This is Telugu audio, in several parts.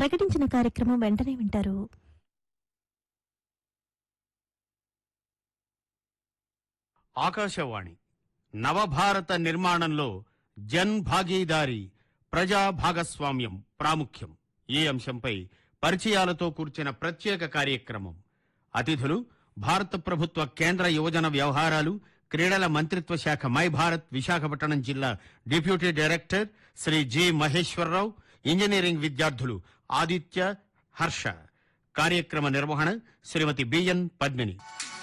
ప్రకటించిన కార్యక్రమం వెంటనే వింటారు ఆకాశవాణి నవభారత నిర్మాణంలో జన్ భాగీదారీ ప్రజా భాగస్వామ్యం ప్రాముఖ్యం ఈ అంశంపై పరిచయాలతో కూర్చిన ప్రత్యేక కార్యక్రమం అతిథులు భారత ప్రభుత్వ కేంద్ర యువజన వ్యవహారాలు క్రీడల మంత్రిత్వ శాఖ మై భారత్ విశాఖపట్నం జిల్లా deputy director Sri G Maheswararao engineering విద్యార్థులు ఆదిత్య హర్ష కార్యక్రమ నిర్వహణ శ్రీమతి బిఎన్ పద్మిని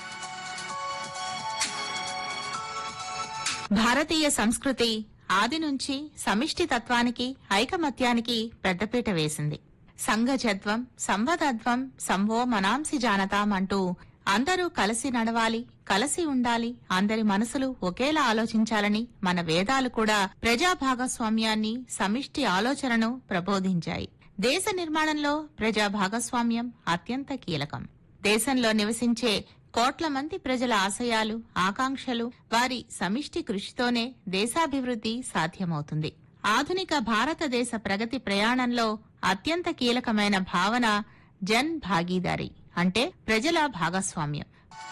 భారతీయ సంస్కృతి ఆది నుంచి సమిష్టి తత్వానికి ఐకమత్యానికి పెద్దపీట వేసింది సంఘజత్వం సంవదత్వం సంవో మనాంసి జానతాం అంటూ అందరూ కలిసి నడవాలి కలిసి ఉండాలి అందరి మనసులు ఒకేలా ఆలోచించాలని మన వేదాలు కూడా ప్రజా భాగస్వామ్యాన్ని సమిష్టి ఆలోచనను ప్రబోధించాయి దేశ నిర్మాణంలో ప్రజా భాగస్వామ్యం అత్యంత కీలకం దేశంలో నివసించే కోట్ల మంది ప్రజల ఆశయాలు ఆకాంక్షలు వారి సమిష్టి కృషితోనే దేశాభివృద్ధి సాధ్యమవుతుంది ఆధునిక భారతదేశ ప్రగతి ప్రయాణంలో అత్యంత కీలకమైన భావన జన్ భాగీదారీ అంటే ప్రజల భాగస్వామ్యం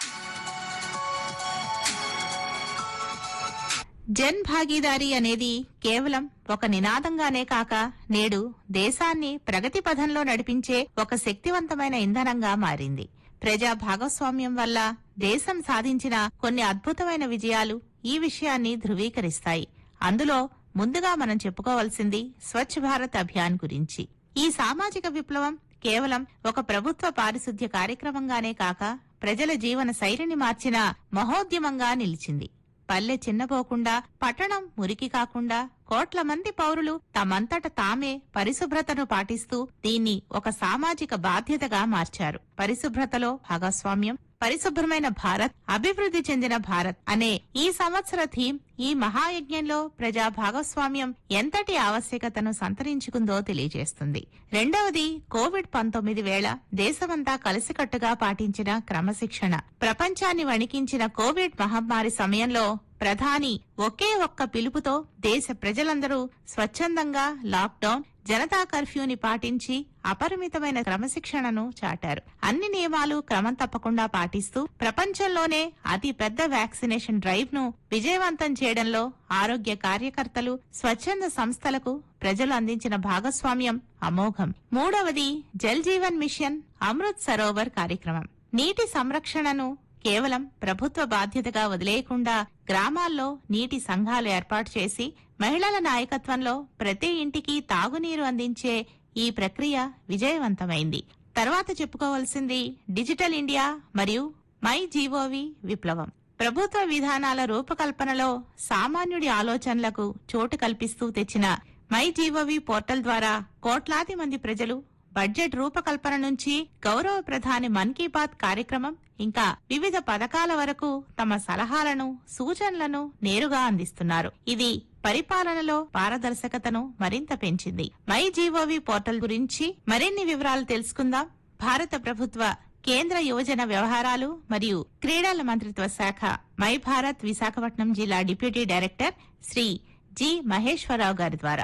జన్ భాగీదారీ అనేది కేవలం ఒక నినాదంగానే కాక నేడు దేశాన్ని ప్రగతి పథంలో నడిపించే ఒక శక్తివంతమైన ఇంధనంగా మారింది ప్రజా భాగస్వామ్యం వల్ల దేశం సాధించిన కొన్ని అద్భుతమైన విజయాలు ఈ విషయాన్ని ధృవీకరిస్తాయి అందులో ముందుగా మనం చెప్పుకోవాల్సింది స్వచ్ఛ భారత్ అభియాన్ గురించి ఈ సామాజిక విప్లవం కేవలం ఒక ప్రభుత్వ పారిశుద్ధ్య కార్యక్రమంగానే కాక ప్రజల జీవన శైలిని మార్చిన మహోద్యమంగా నిలిచింది పల్లె చిన్నపోకుండా పట్టణం మురికి కాకుండా కోట్ల మంది పౌరులు తమంతట తామే పరిశుభ్రతను పాటిస్తూ దీన్ని ఒక సామాజిక బాధ్యతగా మార్చారు పరిశుభ్రతలో భాగస్వామ్యం పరిశుభ్రమైన భారత్ అభివృద్ధి చెందిన భారత్ అనే ఈ సంవత్సర థీమ్ ఈ మహాయజ్ఞంలో ప్రజా భాగస్వామ్యం ఎంతటి ఆవశ్యకతను సంతరించుకుందో తెలియజేస్తుంది రెండవది కోవిడ్ పంతొమ్మిది వేళ దేశమంతా కలిసికట్టుగా పాటించిన క్రమశిక్షణ ప్రపంచాన్ని వణికించిన కోవిడ్ మహమ్మారి సమయంలో ప్రధాని ఒకే ఒక్క పిలుపుతో దేశ ప్రజలందరూ స్వచ్ఛందంగా లాక్డౌన్ జనతా కర్ఫ్యూని పాటించి అపరిమితమైన క్రమశిక్షణను చాటారు అన్ని నియమాలు క్రమం తప్పకుండా పాటిస్తూ ప్రపంచంలోనే అతి పెద్ద వ్యాక్సినేషన్ డ్రైవ్ ను విజయవంతం చేయడంలో ఆరోగ్య కార్యకర్తలు స్వచ్ఛంద సంస్థలకు ప్రజలు అందించిన భాగస్వామ్యం అమోఘం మూడవది జల్ జీవన్ మిషన్ అమృత్ సరోవర్ కార్యక్రమం నీటి సంరక్షణను కేవలం ప్రభుత్వ బాధ్యతగా వదిలేయకుండా గ్రామాల్లో నీటి సంఘాలు ఏర్పాటు చేసి మహిళల నాయకత్వంలో ప్రతి ఇంటికి తాగునీరు అందించే ఈ ప్రక్రియ విజయవంతమైంది తర్వాత చెప్పుకోవాల్సింది డిజిటల్ ఇండియా మరియు మై జీఓవి విప్లవం ప్రభుత్వ విధానాల రూపకల్పనలో సామాన్యుడి ఆలోచనలకు చోటు కల్పిస్తూ తెచ్చిన మై జీఓవి పోర్టల్ ద్వారా కోట్లాది మంది ప్రజలు బడ్జెట్ రూపకల్పన నుంచి గౌరవ ప్రధాని మన్ కీ బాత్ కార్యక్రమం ఇంకా వివిధ పథకాల వరకు తమ సలహాలను సూచనలను నేరుగా అందిస్తున్నారు ఇది పరిపాలనలో పారదర్శకతను మరింత పెంచింది మై జీఓవి పోర్టల్ గురించి మరిన్ని వివరాలు తెలుసుకుందాం భారత ప్రభుత్వ కేంద్ర యువజన వ్యవహారాలు మరియు క్రీడల మంత్రిత్వ శాఖ మై భారత్ విశాఖపట్నం జిల్లా deputy director Sri G Maheswararao గారి ద్వారా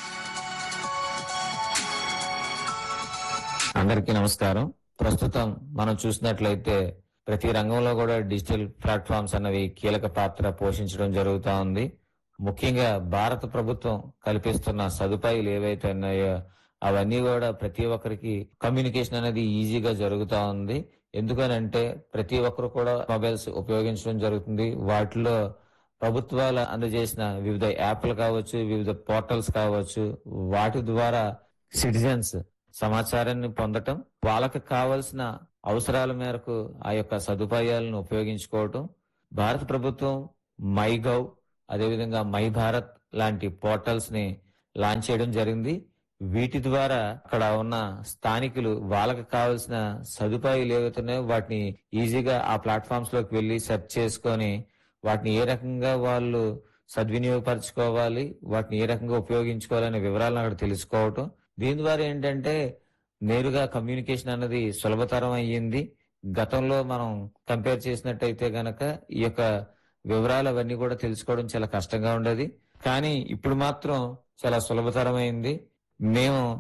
అందరికీ నమస్కారం ప్రస్తుతం మనం చూసినట్లయితే ప్రతి రంగంలో కూడా డిజిటల్ ప్లాట్ఫామ్స్ అన్నవి కీలక పాత్ర పోషించడం జరుగుతా ఉంది ముఖ్యంగా భారత ప్రభుత్వం కల్పిస్తున్న సదుపాయాలు ఏవైతే ఉన్నాయో అవన్నీ కూడా ప్రతి ఒక్కరికి కమ్యూనికేషన్ అనేది ఈజీగా జరుగుతా ఉంది ఎందుకనంటే ప్రతి ఒక్కరు కూడా మొబైల్స్ ఉపయోగించడం జరుగుతుంది వాటిలో ప్రభుత్వాలు అందజేసిన వివిధ యాప్లు కావచ్చు వివిధ పోర్టల్స్ కావచ్చు వాటి ద్వారా సిటిజన్స్ సమాచారాన్ని పొందటం వాళ్ళకి కావలసిన అవసరాల మేరకు ఆ యొక్క సదుపాయాలను ఉపయోగించుకోవటం భారత ప్రభుత్వం మై గవ్ అదేవిధంగా మై భారత్ లాంటి పోర్టల్స్ ని లాంచ్ చేయడం జరిగింది వీటి ద్వారా అక్కడ ఉన్న స్థానికులు వాళ్ళకి కావాల్సిన సదుపాయాలు ఏవైతున్నాయో వాటిని ఈజీగా ఆ ప్లాట్ఫామ్స్ లోకి వెళ్లి సెర్చ్ చేసుకొని వాటిని ఏ రకంగా వాళ్ళు సద్వినియోగపరచుకోవాలి వాటిని ఏ రకంగా ఉపయోగించుకోవాలనే వివరాలను అక్కడ తెలుసుకోవటం దీని ద్వారా ఏంటంటే నేరుగా కమ్యూనికేషన్ అన్నది సులభతరం అయ్యింది గతంలో మనం కంపేర్ చేసినట్టయితే గనక ఈ యొక్క వివరాలు అవన్నీ కూడా తెలుసుకోవడం చాలా కష్టంగా ఉండేది కానీ ఇప్పుడు మాత్రం చాలా సులభతరమైంది మేము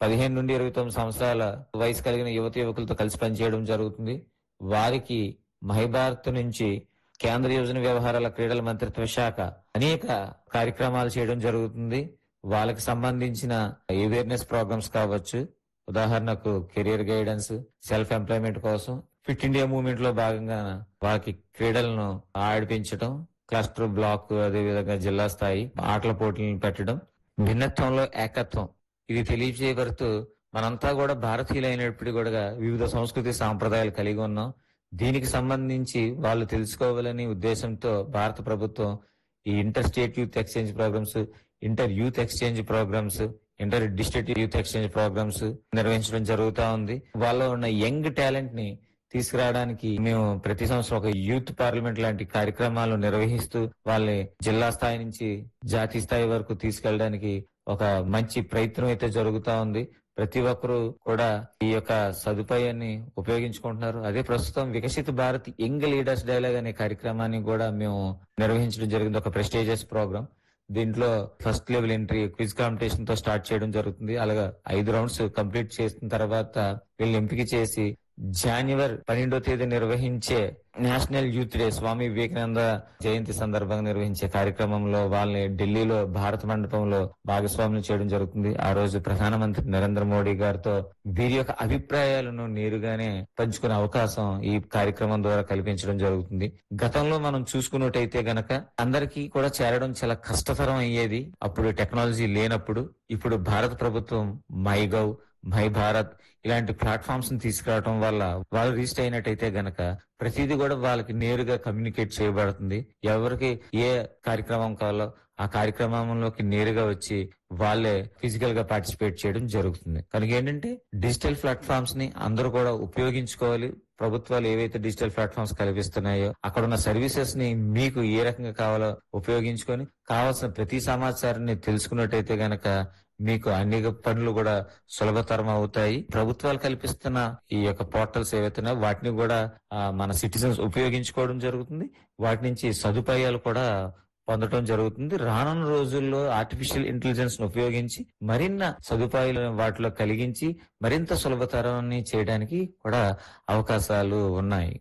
పదిహేను నుండి ఇరవై తొమ్మిది సంవత్సరాల వయసు కలిగిన యువత యువకులతో కలిసి పనిచేయడం జరుగుతుంది వారికి మహిభారత్ నుంచి కేంద్ర యోజన వ్యవహారాల క్రీడల మంత్రిత్వ శాఖ అనేక కార్యక్రమాలు చేయడం జరుగుతుంది వాళ్ళకి సంబంధించిన అవేర్నెస్ ప్రోగ్రామ్స్ కావచ్చు ఉదాహరణకు కెరియర్ గైడెన్స్ సెల్ఫ్ ఎంప్లాయ్మెంట్ కోసం ఫిట్ ఇండియా మూవ్మెంట్ లో భాగంగా వాళ్ళకి క్రీడలను ఆడిపించడం క్లస్టర్ బ్లాక్ అదేవిధంగా జిల్లా స్థాయి ఆటల పోటీలను పెట్టడం భిన్నత్వంలో ఏకత్వం ఇది తెలియజేయబడుతూ మనంతా కూడా భారతీయులైనప్పటికీ కూడా వివిధ సంస్కృతి సాంప్రదాయాలు కలిగి ఉన్నాం దీనికి సంబంధించి వాళ్ళు తెలుసుకోవాలని ఉద్దేశంతో భారత ప్రభుత్వం ఈ inter state youth exchange programmes inter youth exchange programmes inter district youth exchange programmes నిర్వహించడం జరుగుతా ఉంది వాళ్ళలో ఉన్న యంగ్ టాలెంట్ ని తీసుకురావడానికి మేము ప్రతి సంవత్సరం ఒక యూత్ పార్లమెంట్ లాంటి కార్యక్రమాలు నిర్వహిస్తూ వాళ్ళని జిల్లా స్థాయి నుంచి జాతీయ స్థాయి వరకు తీసుకెళ్ళడానికి ఒక మంచి ప్రయత్నం అయితే జరుగుతా ఉంది ప్రతి ఒక్కరూ కూడా ఈ యొక్క సదుపాయాన్ని ఉపయోగించుకుంటున్నారు అదే ప్రస్తుతం వికసిత భారత్ యంగ్ లీడర్స్ డైలాగ్ అనే కార్యక్రమాన్ని కూడా మేము నిర్వహించడం జరిగింది ఒక ప్రెస్టేజియస్ ప్రోగ్రామ్ దీంట్లో first level entry quiz competition తో స్టార్ట్ చేయడం జరుగుతుంది అలాగా ఐదు రౌండ్స్ కంప్లీట్ చేసిన తర్వాత వీళ్ళు ఎంపిక చేసి జనవరి పన్నెండో తేదీ నిర్వహించే national youth day Swami Vivekananda జయంతి సందర్భంగా నిర్వహించే కార్యక్రమంలో వాళ్ళని ఢిల్లీలో భారత మండపంలో భాగస్వాములు చేయడం జరుగుతుంది ఆ రోజు ప్రధానమంత్రి నరేంద్ర మోడీ గారితో వీరి యొక్క అభిప్రాయాలను నేరుగానే పంచుకునే అవకాశం ఈ కార్యక్రమం ద్వారా కల్పించడం జరుగుతుంది గతంలో మనం చూసుకున్నట్టయితే గనక అందరికీ కూడా చేరడం చాలా కష్టతరం అయ్యేది అప్పుడు టెక్నాలజీ లేనప్పుడు ఇప్పుడు భారత ప్రభుత్వం మై గవ్ మై భారత్ ఇలాంటి ప్లాట్ఫామ్స్ ని తీసుకురావడం వల్ల వాళ్ళు రిజిస్టర్ అయినట్టయితే గనక ప్రతిదీ కూడా వాళ్ళకి నేరుగా కమ్యూనికేట్ చేయబడుతుంది ఎవరికి ఏ కార్యక్రమం కావాలో ఆ కార్యక్రమంలోకి నేరుగా వచ్చి వాళ్ళే ఫిజికల్ గా పార్టిసిపేట్ చేయడం జరుగుతుంది కనుక ఏంటంటే డిజిటల్ ప్లాట్ఫామ్స్ ని అందరూ కూడా ఉపయోగించుకోవాలి ప్రభుత్వాలు ఏవైతే డిజిటల్ ప్లాట్ఫామ్స్ కల్పిస్తున్నాయో అక్కడ ఉన్న సర్వీసెస్ ని మీకు ఏ రకంగా కావాలో ఉపయోగించుకొని కావాల్సిన ప్రతి సమాచారాన్ని తెలుసుకున్నట్టయితే గనక మీకు అన్ని పనులు కూడా సులభతరం అవుతాయి ప్రభుత్వాలు కల్పిస్తున్న ఈ యొక్క పోర్టల్స్ ఏవైతున్నాయో వాటిని కూడా ఆ, మన సిటిజన్స్ ఉపయోగించుకోవడం జరుగుతుంది వాటి నుంచి సదుపాయాలు కూడా పొందడం జరుగుతుంది రానున్న రోజుల్లో ఆర్టిఫిషియల్ ఇంటెలిజెన్స్ ను ఉపయోగించి మరిన్న సదుపాయాలను వాటిలో కలిగించి మరింత సులభతరాన్ని చేయడానికి కూడా అవకాశాలు ఉన్నాయి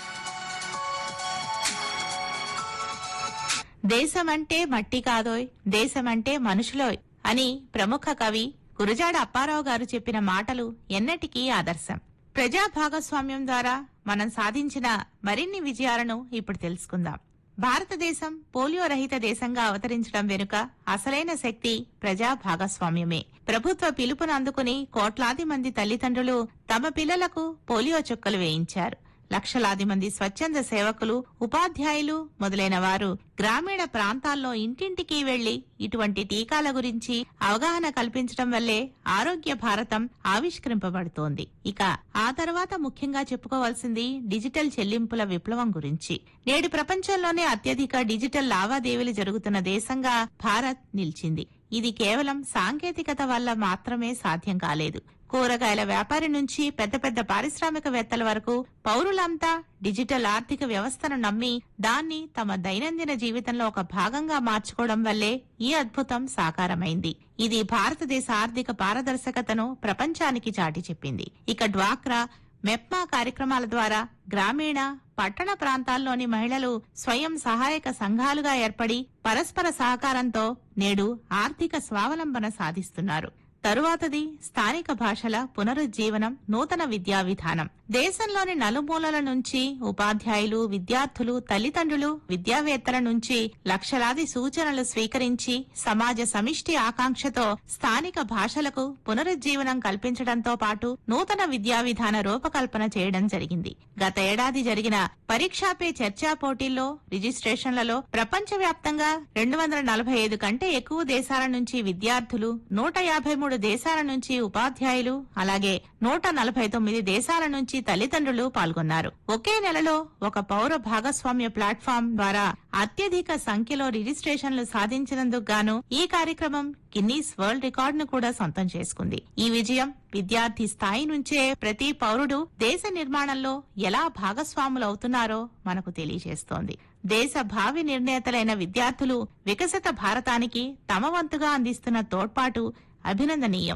దేశమంటే మట్టి కాదోయ్ దేశమంటే మనుషులోయ్ అని ప్రముఖ కవి గురజాడ అప్పారావు గారు చెప్పిన మాటలు ఎన్నటికీ ఆదర్శం ప్రజా భాగస్వామ్యం ద్వారా మనం సాధించిన మరిన్ని విజయాలను ఇప్పుడు తెలుసుకుందాం భారతదేశం పోలియో రహిత దేశంగా అవతరించడం వెనుక అసలైన శక్తి ప్రజా భాగస్వామ్యమే ప్రభుత్వ పిలుపును అందుకుని కోట్లాది మంది తల్లిదండ్రులు తమ పిల్లలకు పోలియో చుక్కలు వేయించారు లక్షలాది మంది స్వచ్ఛంద సేవకులు ఉపాధ్యాయులు మొదలైన వారు గ్రామీణ ప్రాంతాల్లో ఇంటింటికి వెళ్లి ఇటువంటి టీకాల గురించి అవగాహన కల్పించడం వల్లే ఆరోగ్య భారతం ఆవిష్కరింపబడుతోంది ఇక ఆ తర్వాత ముఖ్యంగా చెప్పుకోవాల్సింది డిజిటల్ చెల్లింపుల విప్లవం గురించి నేడు ప్రపంచంలోనే అత్యధిక డిజిటల్ లావాదేవీలు జరుగుతున్న దేశంగా భారత్ నిలిచింది ఇది కేవలం సాంకేతికత వల్ల మాత్రమే సాధ్యం కాలేదు కూరగాయల వ్యాపారి నుంచి పెద్ద పెద్ద పారిశ్రామికవేత్తల వరకు పౌరులంతా డిజిటల్ ఆర్థిక వ్యవస్థను నమ్మి దాన్ని తమ దైనందిన జీవితంలో ఒక భాగంగా మార్చుకోవడం వల్లే ఈ అద్భుతం సాకారమైంది ఇది భారతదేశ ఆర్థిక పారదర్శకతను ప్రపంచానికి చాటి చెప్పింది ఇక డ్వాక్రా మెప్మా కార్యక్రమాల ద్వారా గ్రామీణ పట్టణ ప్రాంతాల్లోని మహిళలు స్వయం సహాయక సంఘాలుగా ఏర్పడి పరస్పర సహకారంతో నేడు ఆర్థిక స్వావలంబన సాధిస్తున్నారు తరువాతది స్థానిక భాషల పునరుజ్జీవనం నూతన విద్యా విధానం దేశంలోని నలుమూలల నుంచి ఉపాధ్యాయులు విద్యార్థులు తల్లిదండ్రులు విద్యావేత్తల నుంచి లక్షలాది సూచనలు స్వీకరించి సమాజ సమిష్టి ఆకాంక్షతో స్థానిక భాషలకు పునరుజ్జీవనం కల్పించడంతో పాటు నూతన విద్యా విధాన రూపకల్పన చేయడం జరిగింది గత ఏడాది జరిగిన పరీక్షా పే చర్చా పోటీల్లో రిజిస్ట్రేషన్లలో ప్రపంచవ్యాప్తంగా రెండు వందల నలభై ఐదు కంటే ఎక్కువ దేశాల నుంచి విద్యార్థులు నూట యాభై మూడు దేశాల నుంచి ఉపాధ్యాయులు అలాగే నూట నలభై తొమ్మిది దేశాల నుంచి తల్లిదండ్రులు పాల్గొన్నారు ఒకే నెలలో ఒక పౌర భాగస్వామ్య ప్లాట్ఫామ్ ద్వారా అత్యధిక సంఖ్యలో రిజిస్ట్రేషన్లు సాధించినందుకు గాను ఈ కార్యక్రమం గిన్నీస్ వరల్డ్ రికార్డును కూడా సొంతం చేసుకుంది ఈ విజయం విద్యార్థి స్థాయి నుంచే ప్రతి పౌరుడు దేశ నిర్మాణంలో ఎలా భాగస్వాములవుతున్నారో మనకు తెలియజేస్తోంది దేశ భావి నిర్ణేతలైన విద్యార్థులు వికసిత భారతానికి తమ వంతుగా అందిస్తున్న తోడ్పాటు అభినందనీయం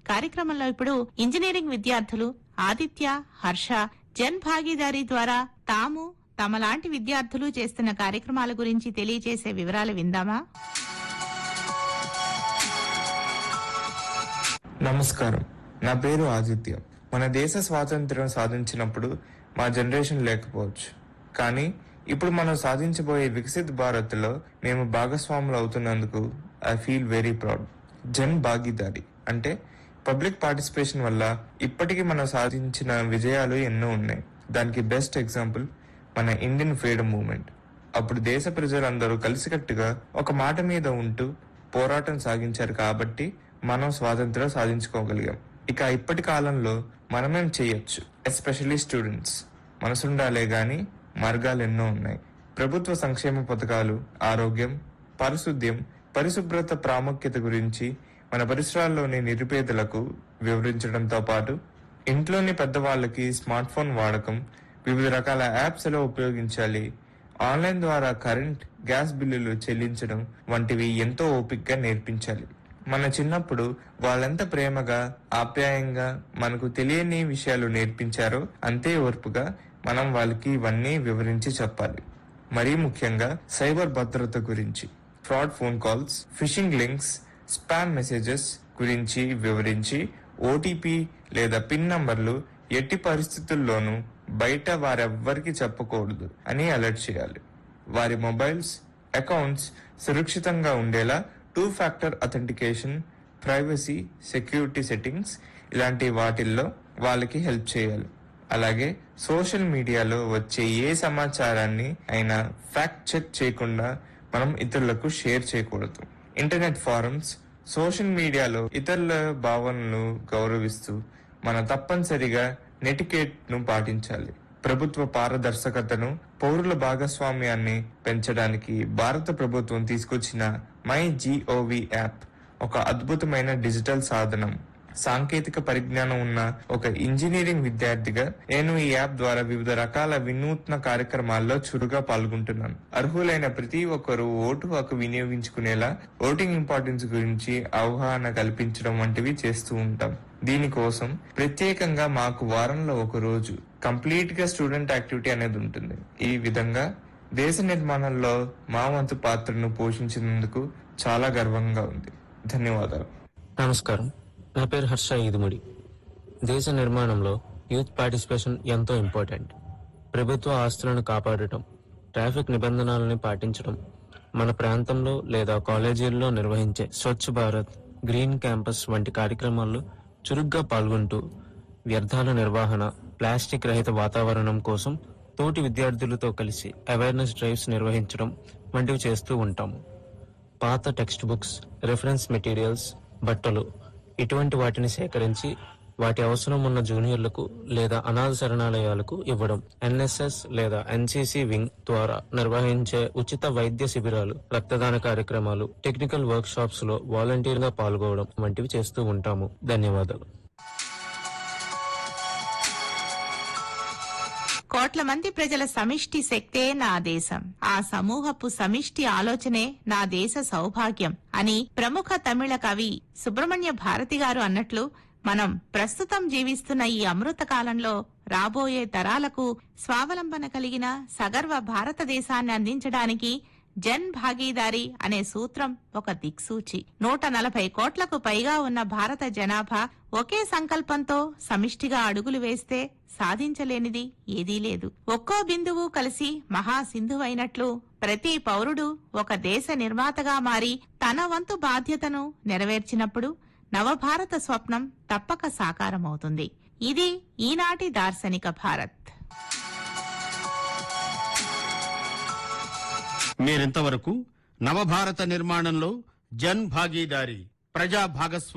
కార్యక్రమంలో ఇప్పుడు ఇంజనీరింగ్ విద్యార్థులు ఆదిత్య హర్ష జన్ భాగీదారీ ద్వారా తాము తమలాంటి విద్యార్థులు చేస్తున్న కార్యక్రమాల గురించి తెలియజేసే వివరాలు విందామా నమస్కారం నా పేరు ఆదిత్య మన దేశ స్వాతంత్ర్యం సాధించినప్పుడు మా జనరేషన్ లేకపోవచ్చు కానీ ఇప్పుడు మనం సాధించబోయే వికసిత్ భారత్లో మేము భాగస్వాములు అవుతున్నందుకు I feel very proud Jan Bhagidari అంటే పబ్లిక్ పార్టిసిపేషన్ వల్ల ఇప్పటికీ మనం సాధించిన విజయాలు ఎన్నో ఉన్నాయి దానికి బెస్ట్ ఎగ్జాంపుల్ మన ఇండియన్ ఫ్రీడమ్ మూవ్మెంట్ అప్పుడు దేశ ప్రజలందరూ కలిసికట్టుగా ఒక మాట మీద ఉంటూ పోరాటం సాగించారు కాబట్టి మనం స్వాతంత్రం సాధించుకోగలిగాం ఇక ఇప్పటి కాలంలో మనమేం చేయొచ్చు ఎస్పెషల్లీ స్టూడెంట్స్ మనసుండాలే గాని మార్గాలు ఎన్నో ఉన్నాయి ప్రభుత్వ సంక్షేమ పథకాలు ఆరోగ్యం పారిశుద్ధ్యం పరిశుభ్రత ప్రాముఖ్యత గురించి మన పరిసరాల్లోని నిరుపేదలకు వివరించడంతో పాటు ఇంట్లోని పెద్దవాళ్ళకి స్మార్ట్ ఫోన్ వాడకం వివిధ రకాల యాప్స్ ఎలా ఉపయోగించాలి ఆన్లైన్ ద్వారా కరెంట్ గ్యాస్ బిల్లులు చెల్లించడం వంటివి ఎంతో ఓపికగా నేర్పించాలి మన చిన్నప్పుడు వాళ్ళెంత ప్రేమగా ఆప్యాయంగా మనకు తెలియని విషయాలు నేర్పించారో అంతే ఓర్పుగా మనం వాళ్ళకి ఇవన్నీ వివరించి చెప్పాలి మరీ ముఖ్యంగా సైబర్ భద్రత గురించి fraud phone calls phishing links spam messages గురించి వివరించి ఓటీపీ లేదా పిన్ నంబర్లు ఎట్టి పరిస్థితుల్లోనూ బయట వారెవ్వరికి చెప్పకూడదు అని అలర్ట్ చేయాలి వారి మొబైల్స్ అకౌంట్స్ సురక్షితంగా ఉండేలా two factor authentication privacy security settings ఇలాంటి వాటిల్లో వాళ్ళకి హెల్ప్ చేయాలి అలాగే సోషల్ మీడియాలో వచ్చే ఏ సమాచారాన్ని అయినా ఫ్యాక్ట్ చెక్ చేయకుండా మనం ఇతరులకు షేర్ చేయకూడదు ఇంటర్నెట్ ఫారమ్స్ సోషల్ మీడియాలో ఇతరుల భావనలు గౌరవిస్తూ మన తప్పనిసరిగా నెటికేట్ ను పాటించాలి ప్రభుత్వ పారదర్శకతను పౌరుల భాగస్వామ్యాన్ని పెంచడానికి భారత ప్రభుత్వం తీసుకొచ్చిన మై జిఓవి యాప్ ఒక అద్భుతమైన డిజిటల్ సాధనం సాంకేతిక పరిజ్ఞానం ఉన్న ఒక ఇంజనీరింగ్ విద్యార్థిగా నేను ఈ యాప్ ద్వారా వివిధ రకాల వినూత్న కార్యక్రమాల్లో చురుగా పాల్గొంటున్నాను అర్హులైన ప్రతి ఒక్కరూ ఓటు హక్కు వినియోగించుకునేలా ఓటింగ్ ఇంపార్టెన్స్ గురించి అవగాహన కల్పించడం వంటివి చేస్తూ ఉంటాం దీనికోసం ప్రత్యేకంగా మాకు వారంలో ఒక రోజు కంప్లీట్ గా స్టూడెంట్ యాక్టివిటీ అనేది ఉంటుంది ఈ విధంగా దేశ నిర్మాణంలో మా వంతు పాత్రను పోషించినందుకు చాలా గర్వంగా ఉంది ధన్యవాదాలు నమస్కారం నా పేరు హర్ష ఈదుముడి దేశ నిర్మాణంలో యూత్ పార్టిసిపేషన్ ఎంతో ఇంపార్టెంట్ ప్రభుత్వ ఆస్తులను కాపాడటం ట్రాఫిక్ నిబంధనలను పాటించడం మన ప్రాంతంలో లేదా కాలేజీల్లో నిర్వహించే స్వచ్ఛ భారత్ గ్రీన్ క్యాంపస్ వంటి కార్యక్రమాల్లో చురుగ్గా పాల్గొంటూ వ్యర్థాల నిర్వహణ ప్లాస్టిక్ రహిత వాతావరణం కోసం తోటి విద్యార్థులతో కలిసి అవేర్నెస్ డ్రైవ్స్ నిర్వహించడం వంటివి చేస్తూ ఉంటాము పాత టెక్స్ట్ బుక్స్ రెఫరెన్స్ మెటీరియల్స్ బట్టలు ఇటువంటి వాటిని సేకరించి వాటి అవసరం ఉన్న జూనియర్లకు లేదా అనాథ శరణాలయాలకు ఇవ్వడం ఎన్ఎస్ఎస్ లేదా ఎన్సిసి వింగ్ ద్వారా నిర్వహించే ఉచిత వైద్య శిబిరాలు రక్తదాన కార్యక్రమాలు టెక్నికల్ వర్క్ షాప్స్ లో వాలంటీర్ గా పాల్గొనడం వంటివి చేస్తూ ఉంటాము ధన్యవాదాలు కోట్ల మంది ప్రజల సమిష్టి శక్తే నా దేశం ఆ సమూహపు సమిష్టి ఆలోచనే నా దేశ సౌభాగ్యం అని ప్రముఖ తమిళ కవి సుబ్రహ్మణ్య భారతి గారు అన్నట్లు మనం ప్రస్తుతం జీవిస్తున్న ఈ అమృత కాలంలో రాబోయే తరాలకు స్వావలంబన కలిగిన సగర్వ భారతదేశాన్ని అందించడానికి జన్ భాగీదారీ అనే సూత్రం ఒక దిక్సూచి నూట నలభై కోట్లకు పైగా ఉన్న భారత జనాభా ఒకే సంకల్పంతో సమిష్టిగా అడుగులు వేస్తే సాధించలేనిది ఏదీ లేదు ఒక్కో బిందువు కలిసి మహాసింధువైనట్లు ప్రతి పౌరుడు ఒక దేశ నిర్మాతగా మారి తన వంతు బాధ్యతను నెరవేర్చినప్పుడు నవభారత స్వప్నం తప్పక సాకారమవుతుంది ఇది ఈనాటి దార్శనిక భారత్ మీరింతవరకు నవభారత నిర్మాణంలో జన్ భాగీదారీ ప్రజా భాగస్వామ్యం